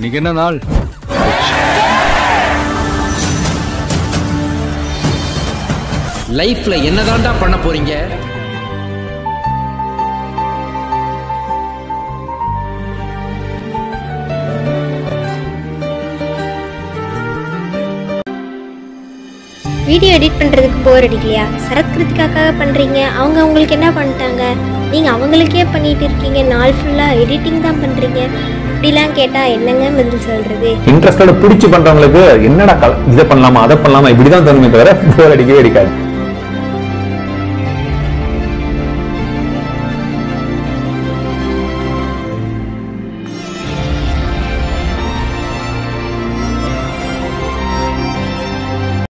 இன்னைக்கு என்ன நாள் லைஃப்ல என்னதான்டா பண்ண போறீங்க வீடியோ எடிட் பண்ணுறதுக்கு போர் அடிக்கலையா சரத் கிருத்திகாக்காக பண்ணுறீங்க அவங்க உங்களுக்கு என்ன பண்ணிட்டாங்க நீங்கள் அவங்களுக்கே பண்ணிட்டு இருக்கீங்க நாள் ஃபுல்லாக எடிட்டிங் தான் பண்ணுறீங்க இப்படிலாம் கேட்டால் என்னங்க பதில் சொல்கிறது இன்ட்ரெஸ்டோட பிடிச்சி பண்றவங்களுக்கு என்னடா கல- இதை பண்ணலாமா அதை பண்ணலாமா இப்படிதான் தோணுமே தவிர போர் அடிக்கவே அடிக்காது